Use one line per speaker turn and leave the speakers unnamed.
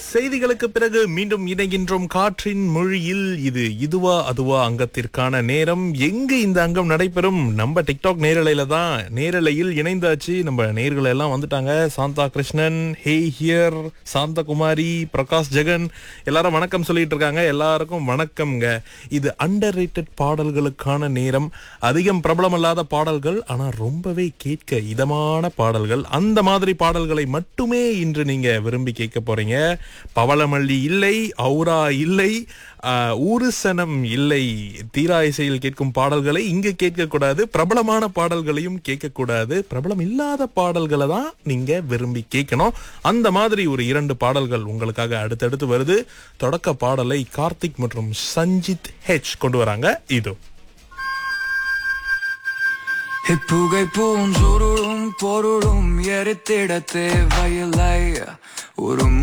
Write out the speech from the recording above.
செய்திகளுக்கு பிறகு மீண்டும் இணைகின்றோம் காற்றின் மொழியில் இது இதுவா அதுவா அங்கத்திற்கான நேரம் எங்க இந்த அங்கம் நடைபெறும் நம்ம டிக்டாக் நேரலையில தான் நேரலையில் இணைந்தாச்சு நம்ம நேர்கள் எல்லாம் வந்துட்டாங்க சாந்தா கிருஷ்ணன் ஹே ஹியர் சாந்தகுமாரி பிரகாஷ் ஜெகன் எல்லாரும் வணக்கம் சொல்லிட்டு இருக்காங்க எல்லாருக்கும் வணக்கம்ங்க இது அண்டர் பாடல்களுக்கான நேரம் அதிகம் பிரபலமல்லாத பாடல்கள் ஆனா ரொம்பவே கேட்க இதமான பாடல்கள் அந்த மாதிரி பாடல்களை மட்டுமே இன்று நீங்க விரும்பி கேட்க போறீங்க பவளமல்லி இல்லை ஔரா இல்லை ஆஹ், ஊருசனம் இல்லை தீரா இசையில் கேட்கும் பாடல்களை இங்கு கேட்கக்கூடாது பிரபலமான பாடல்களையும் கேட்கக்கூடாது பிரபலம் இல்லாத பாடல்களை தான் நீங்க விரும்பி கேட்கணும் அந்த மாதிரி ஒரு இரண்டு பாடல்கள் உங்களுக்காக அடுத்தடுத்து வருது தொடக்க பாடலை கார்த்திக் மற்றும் சஞ்சித் ஹெச் கொண்டு வராங்க இதோ
இப்புகை பூஞ்சுருளும் பொருளும் எரித்திட தேவையில்லை ஒரு